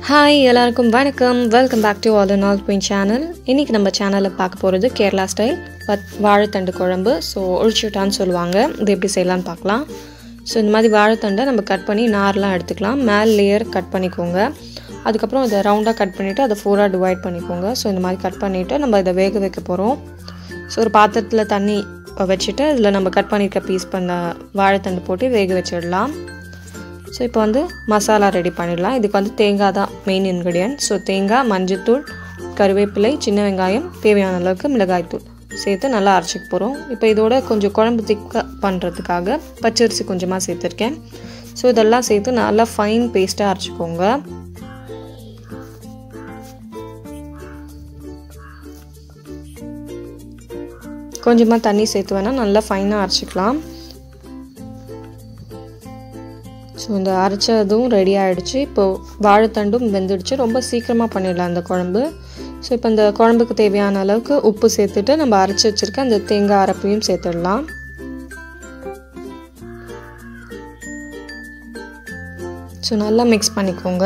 hi எல்லாருக்கும் வணக்கம் welcome back to all and all queen channel இன்றைக்கி நம்ம சேனலில் பார்க்க போகிறது கேரளா ஸ்டைல் பத் வாழைத்தண்டு குழம்பு ஸோ ஒழிச்சுட்டான்னு சொல்லுவாங்க இது எப்படி செய்யலாம்னு பார்க்கலாம் ஸோ இந்த மாதிரி வாழைத்தண்டை நம்ம கட் பண்ணி நார்லாம் எடுத்துக்கலாம் மேல் லேயர் கட் பண்ணிக்கோங்க அதுக்கப்புறம் இதை ரவுண்டாக கட் பண்ணிவிட்டு அதை ஃபோராக டிவைட் பண்ணிக்கோங்க ஸோ இந்த மாதிரி கட் பண்ணிவிட்டு நம்ம இதை வேக வைக்க போகிறோம் ஸோ ஒரு பாத்திரத்தில் தண்ணி வச்சுட்டு இதில் நம்ம கட் பண்ணியிருக்க பீஸ் பண்ண வாழைத்தண்டு போட்டு வேக வச்சிடலாம் ஸோ இப்போ வந்து மசாலா ரெடி பண்ணிடலாம் இதுக்கு வந்து தேங்காய் தான் மெயின் இன்க்ரீடியன்ட் ஸோ தேங்காய் மஞ்சத்தூள் கருவேப்பிலை சின்ன வெங்காயம் தேவையான அளவுக்கு மிளகாய்த்தூள் சேர்த்து நல்லா அரைச்சிக்க போகிறோம் இப்போ இதோட கொஞ்சம் குழம்பு திக்காக பண்ணுறதுக்காக பச்சரிசி கொஞ்சமாக சேர்த்துருக்கேன் ஸோ இதெல்லாம் சேர்த்து நல்லா ஃபைன் பேஸ்ட்டாக அரைச்சிக்கோங்க கொஞ்சமாக தண்ணி சேர்த்து வேணால் நல்லா ஃபைனாக அரைச்சிக்கலாம் ஸோ இந்த அரைச்சதும் ரெடி ஆகிடுச்சு இப்போது வாழைத்தண்டும் வெந்துடுச்சு ரொம்ப சீக்கிரமாக பண்ணிடலாம் அந்த குழம்பு ஸோ இப்போ இந்த குழம்புக்கு தேவையான அளவுக்கு உப்பு சேர்த்துட்டு நம்ம அரைச்சி வச்சுருக்க அந்த தேங்காய் அரைப்பையும் சேர்த்துடலாம் ஸோ நல்லா மிக்ஸ் பண்ணிக்கோங்க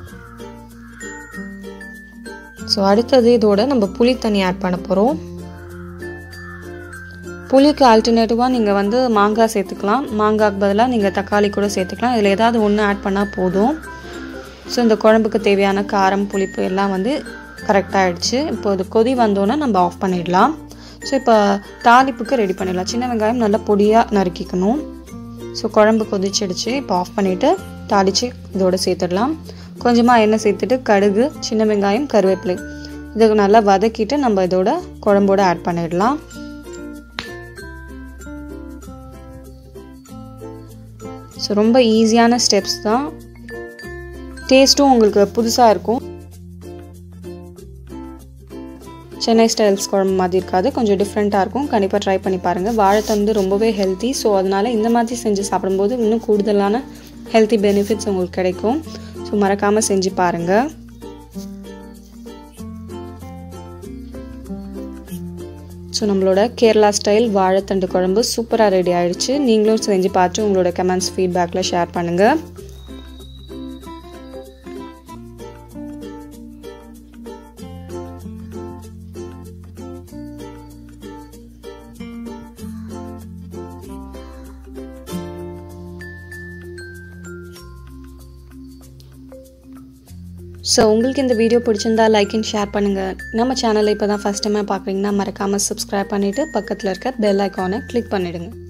ஸோ அடுத்தது இதோட நம்ம புளி தண்ணி ஆட் பண்ண போகிறோம் புளிக்கு ஆல்டர்னேட்டிவாக நீங்கள் வந்து மாங்காய் சேர்த்துக்கலாம் மாங்காய்க்கு பதிலாக நீங்கள் தக்காளி கூட சேர்த்துக்கலாம் இதில் ஏதாவது ஒன்று ஆட் பண்ணால் போதும் ஸோ இந்த குழம்புக்கு தேவையான காரம் புளிப்பு எல்லாம் வந்து கரெக்டாகிடுச்சு இப்போ இது கொதி வந்தோன்னே நம்ம ஆஃப் பண்ணிடலாம் ஸோ இப்போ தாளிப்புக்கு ரெடி பண்ணிடலாம் சின்ன வெங்காயம் நல்லா பொடியாக நறுக்கிக்கணும் ஸோ குழம்பு கொதிச்சிடுச்சு இப்போ ஆஃப் பண்ணிவிட்டு தாளித்து இதோட சேர்த்துடலாம் கொஞ்சமாக எண்ணெய் சேர்த்துட்டு கடுகு சின்ன வெங்காயம் கருவேப்பிலை இதுக்கு நல்லா வதக்கிட்டு நம்ம இதோட குழம்போட ஆட் பண்ணிடலாம் ஸோ ரொம்ப ஈஸியான ஸ்டெப்ஸ் தான் டேஸ்ட்டும் உங்களுக்கு புதுசாக இருக்கும் சென்னை ஸ்டைல்ஸ் குழம்பு மாதிரி இருக்காது கொஞ்சம் டிஃப்ரெண்ட்டாக இருக்கும் கண்டிப்பாக ட்ரை பண்ணி பாருங்கள் வாழைத்தண்டு ரொம்பவே ஹெல்த்தி ஸோ அதனால் இந்த மாதிரி செஞ்சு சாப்பிடும்போது இன்னும் கூடுதலான ஹெல்த்தி பெனிஃபிட்ஸ் உங்களுக்கு கிடைக்கும் ஸோ மறக்காமல் செஞ்சு பாருங்கள் ஸோ நம்மளோட கேரளா ஸ்டைல் வாழைத்தண்டு குழம்பு சூப்பராக ரெடி ஆயிடுச்சு நீங்களும் செஞ்சு பார்த்து உங்களோட கமெண்ட்ஸ் ஃபீட்பேக்கில் ஷேர் பண்ணுங்கள் ஸோ உங்களுக்கு இந்த வீடியோ பிடிச்சிருந்தா லைக் அண்ட் ஷேர் பண்ணுங்கள் நம்ம சேனலை இப்போ தான் ஃபஸ்ட் டைமாக பார்க்குறீங்கன்னா மறக்காமல் சப்ஸ்கிரைப் பண்ணிவிட்டு பக்கத்தில் இருக்க பெல் ஐக்கானை கிளிக் பண்ணிவிடுங்க